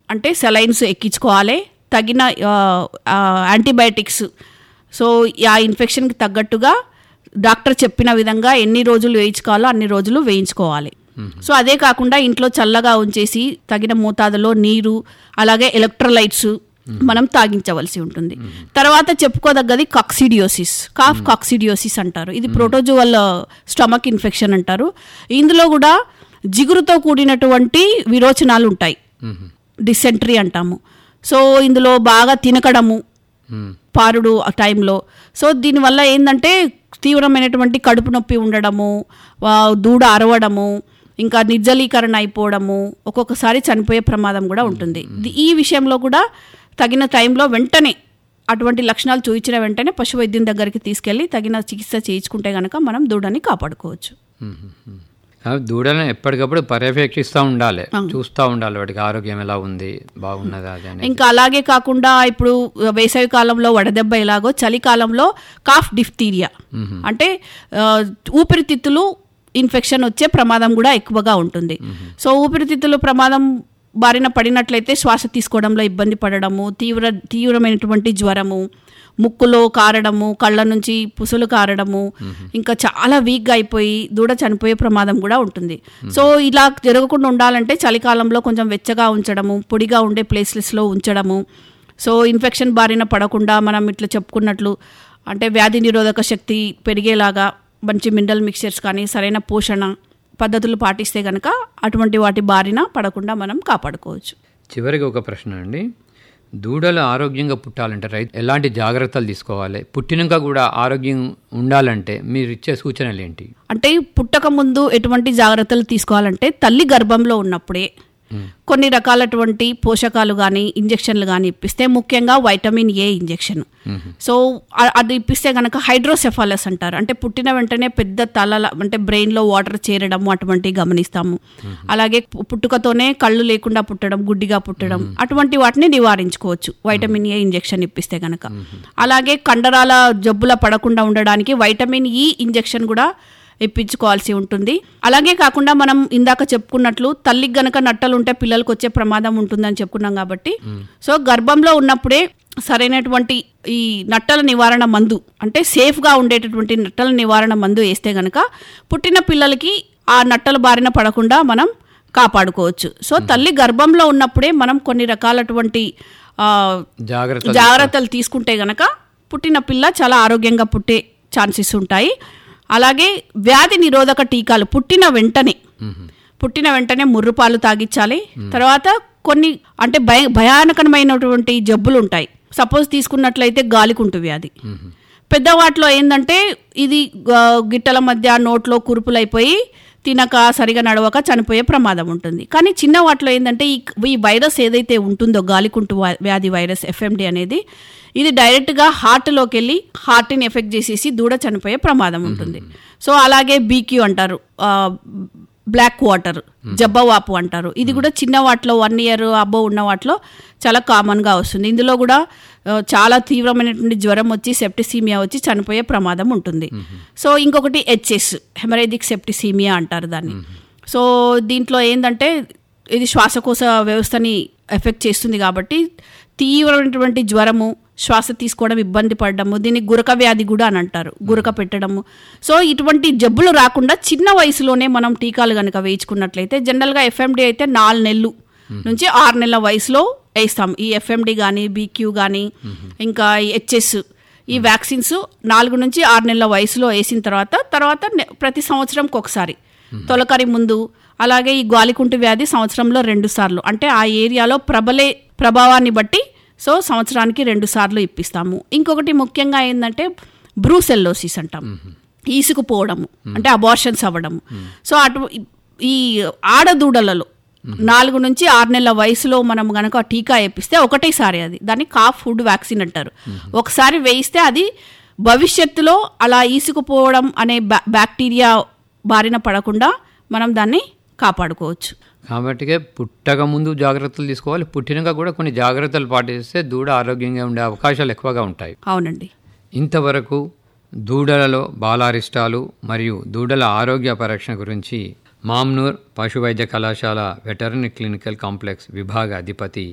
అంటే సెలైన్స్ ఎక్కించుకోవాలి తగిన యాంటీబయాటిక్స్ సో ఆ ఇన్ఫెక్షన్కి తగ్గట్టుగా డాక్టర్ చెప్పిన విధంగా ఎన్ని రోజులు వేయించుకోవాలో అన్ని రోజులు వేయించుకోవాలి సో అదే కాకుండా ఇంట్లో చల్లగా ఉంచేసి తగిన మోతాదులో నీరు అలాగే ఎలక్ట్రోలైట్స్ మనం తాగించవలసి ఉంటుంది తర్వాత చెప్పుకోదగ్గది కాక్సిడియోసిస్ కాఫ్ కాక్సిడియోసిస్ అంటారు ఇది ప్రోటోజువల్ స్టమక్ ఇన్ఫెక్షన్ అంటారు ఇందులో కూడా జిగురుతో కూడినటువంటి విరోచనాలు ఉంటాయి డిసెంట్రీ అంటాము సో ఇందులో బాగా తినకడము పారుడు ఆ టైంలో సో దీనివల్ల ఏంటంటే తీవ్రమైనటువంటి కడుపు నొప్పి ఉండడము ఆ, దూడ అరవడము ఇంకా నిర్జలీకరణ అయిపోవడము ఒక్కొక్కసారి చనిపోయే ప్రమాదం కూడా ఉంటుంది ది- ఈ విషయంలో కూడా తగిన టైంలో వెంటనే అటువంటి లక్షణాలు చూపించిన వెంటనే పశు వైద్యం దగ్గరికి తీసుకెళ్ళి తగిన చికిత్స చేయించుకుంటే కనుక మనం దూడని కాపాడుకోవచ్చు కాబట్టి దూడలను ఎప్పటికప్పుడు పర్యవేక్షిస్తూ ఉండాలి చూస్తూ ఉండాలి వాటికి ఆరోగ్యం ఎలా ఉంది బాగున్నదా అది అని ఇంకా అలాగే కాకుండా ఇప్పుడు వేసవి కాలంలో వడదెబ్బ ఎలాగో చలికాలంలో కాఫ్ డిఫ్తీరియా అంటే ఆ, ఊపిరితిత్తులు ఇన్ఫెక్షన్ వచ్చే ప్రమాదం కూడా ఎక్కువగా ఉంటుంది సో ఊపిరితిత్తులు ప్రమాదం బారిన పడినట్లయితే శ్వాస తీసుకోవడంలో ఇబ్బంది పడడము తీవ్ర తీవ్రమైనటువంటి జ్వరము ముక్కులో కారడము కళ్ళ నుంచి పుసులు కారడము ఇంకా చాలా వీక్గా అయిపోయి దూడ చనిపోయే ప్రమాదం కూడా ఉంటుంది సో ఇలా జరగకుండా ఉండాలంటే చలికాలంలో కొంచెం వెచ్చగా ఉంచడము పొడిగా ఉండే ప్లేసెస్లో ఉంచడము సో ఇన్ఫెక్షన్ బారిన పడకుండా మనం ఇట్లా చెప్పుకున్నట్లు అంటే వ్యాధి నిరోధక శక్తి పెరిగేలాగా మంచి మినరల్ మిక్చర్స్ కానీ సరైన పోషణ పద్ధతులు పాటిస్తే కనుక అటువంటి వాటి బారిన పడకుండా మనం కాపాడుకోవచ్చు చివరికి ఒక ప్రశ్న అండి దూడలు ఆరోగ్యంగా పుట్టాలంటే రైతు ఎలాంటి జాగ్రత్తలు తీసుకోవాలి పుట్టినాక కూడా ఆరోగ్యం ఉండాలంటే మీరు ఇచ్చే సూచనలు ఏంటి అంటే పుట్టక ముందు ఎటువంటి జాగ్రత్తలు తీసుకోవాలంటే తల్లి గర్భంలో ఉన్నప్పుడే కొన్ని రకాలటువంటి పోషకాలు కానీ ఇంజెక్షన్లు కానీ ఇప్పిస్తే ముఖ్యంగా వైటమిన్ ఏ ఇంజెక్షన్ సో అ- అది ఇప్పిస్తే కనుక హైడ్రోసెఫాలస్ అంటారు అంటే పుట్టిన వెంటనే పెద్ద తల అంటే బ్రెయిన్లో వాటర్ చేరడము అటువంటివి గమనిస్తాము అలాగే పు- పుట్టుకతోనే కళ్ళు లేకుండా పుట్టడం గుడ్డిగా పుట్టడం అటువంటి వాటిని నివారించుకోవచ్చు వైటమిన్ ఏ ఇంజెక్షన్ ఇప్పిస్తే కనుక అలాగే కండరాల జబ్బుల పడకుండా ఉండడానికి వైటమిన్ ఈ ఇంజెక్షన్ కూడా ఇప్పించుకోవాల్సి ఉంటుంది అలాగే కాకుండా మనం ఇందాక చెప్పుకున్నట్లు తల్లికి గనక నట్టలు ఉంటే పిల్లలకు వచ్చే ప్రమాదం ఉంటుందని చెప్పుకున్నాం కాబట్టి సో గర్భంలో ఉన్నప్పుడే సరైనటువంటి ఈ నట్టల నివారణ మందు అంటే సేఫ్గా ఉండేటటువంటి నట్టల నివారణ మందు వేస్తే గనక పుట్టిన పిల్లలకి ఆ నట్టల బారిన పడకుండా మనం కాపాడుకోవచ్చు సో తల్లి గర్భంలో ఉన్నప్పుడే మనం కొన్ని రకాలటువంటి ఆ, జాగ్రత్తలు జాగ్రత్తలు తీసుకుంటే గనక పుట్టిన పిల్ల చాలా ఆరోగ్యంగా పుట్టే ఛాన్సెస్ ఉంటాయి అలాగే వ్యాధి నిరోధక టీకాలు పుట్టిన వెంటనే పుట్టిన వెంటనే ముర్రుపాలు తాగించాలి తర్వాత కొన్ని అంటే భయ భయానకమైనటువంటి జబ్బులు ఉంటాయి సపోజ్ తీసుకున్నట్లయితే గాలికుంటు వ్యాధి పెద్దవాటిలో ఏంటంటే ఇది ఆ, గిట్టల మధ్య నోట్లో కురుపులైపోయి తినక సరిగా నడవక చనిపోయే ప్రమాదం ఉంటుంది కానీ చిన్న వాటిలో ఏంటంటే ఈ ఈ వైరస్ ఏదైతే ఉంటుందో గాలికుంటు వా- వ్యాధి వైరస్ ఎఫ్ఎండి అనేది ఇది డైరెక్ట్గా హార్ట్లోకి వెళ్ళి హార్ట్ని ఎఫెక్ట్ చేసేసి దూడ చనిపోయే ప్రమాదం ఉంటుంది సో అలాగే బీక్యూ అంటారు ఆ, బ్లాక్ వాటర్ జబ్బవాపు అంటారు ఇది కూడా చిన్న వాటిలో వన్ ఇయర్ అబ్బో ఉన్న వాటిలో చాలా కామన్గా వస్తుంది ఇందులో కూడా ఆ, చాలా తీవ్రమైనటువంటి జ్వరం వచ్చి సెప్టిసీమియా వచ్చి చనిపోయే ప్రమాదం ఉంటుంది సో ఇంకొకటి హెచ్ఎస్ హెమరేజిక్ సెప్టిసీమియా అంటారు దాన్ని సో దీంట్లో ఏంటంటే ఇది శ్వాసకోశ వ్యవస్థని ఎఫెక్ట్ చేస్తుంది కాబట్టి తీవ్రమైనటువంటి జ్వరము శ్వాస తీసుకోవడం ఇబ్బంది పడడము దీన్ని గురక వ్యాధి కూడా అని అంటారు గురక పెట్టడము సో ఇటువంటి జబ్బులు రాకుండా చిన్న వయసులోనే మనం టీకాలు కనుక వేయించుకున్నట్లయితే జనరల్గా ఎఫ్ఎండి అయితే నాలుగు నెలలు నుంచి ఆరు నెలల వయసులో వేస్తాం ఈ ఎఫ్ఎండి కానీ బీక్యూ కానీ ఇంకా ఈ హెచ్ఎస్ ఈ వ్యాక్సిన్స్ నాలుగు నుంచి ఆరు నెలల వయసులో వేసిన తర్వాత తర్వాత నె- ప్రతి సంవత్సరంకి ఒకసారి తొలకరి ముందు అలాగే ఈ గాలికుంటు వ్యాధి సంవత్సరంలో రెండు సార్లు అంటే ఆ ఏరియాలో ప్రబలే ప్రభావాన్ని బట్టి సో సంవత్సరానికి రెండు సార్లు ఇప్పిస్తాము ఇంకొకటి ముఖ్యంగా ఏంటంటే బ్రూసెల్లోసిస్ అంటాం ఈసుకుపోవడము అంటే అబార్షన్స్ అవ్వడము సో అటు ఈ ఆడదూడలలో నాలుగు నుంచి ఆరు నెలల వయసులో మనం గనక టీకా వేపిస్తే ఒకటేసారి అది దాన్ని కాఫ్ ఫుడ్ వ్యాక్సిన్ అంటారు ఒకసారి వేయిస్తే అది భవిష్యత్తులో అలా ఈసుకుపోవడం అనే బ్యా బ్యాక్టీరియా బారిన పడకుండా మనం దాన్ని కాపాడుకోవచ్చు కాబట్టి పుట్టక ముందు జాగ్రత్తలు తీసుకోవాలి పుట్టినాక కూడా కొన్ని జాగ్రత్తలు పాటిస్తే దూడ ఆరోగ్యంగా ఉండే అవకాశాలు ఎక్కువగా ఉంటాయి అవునండి ఇంతవరకు దూడలలో బాలారిష్టాలు మరియు దూడల ఆరోగ్య పరీక్ష గురించి మామ్నూర్ పశు వైద్య కళాశాల వెటర్నరీ క్లినికల్ కాంప్లెక్స్ విభాగ అధిపతి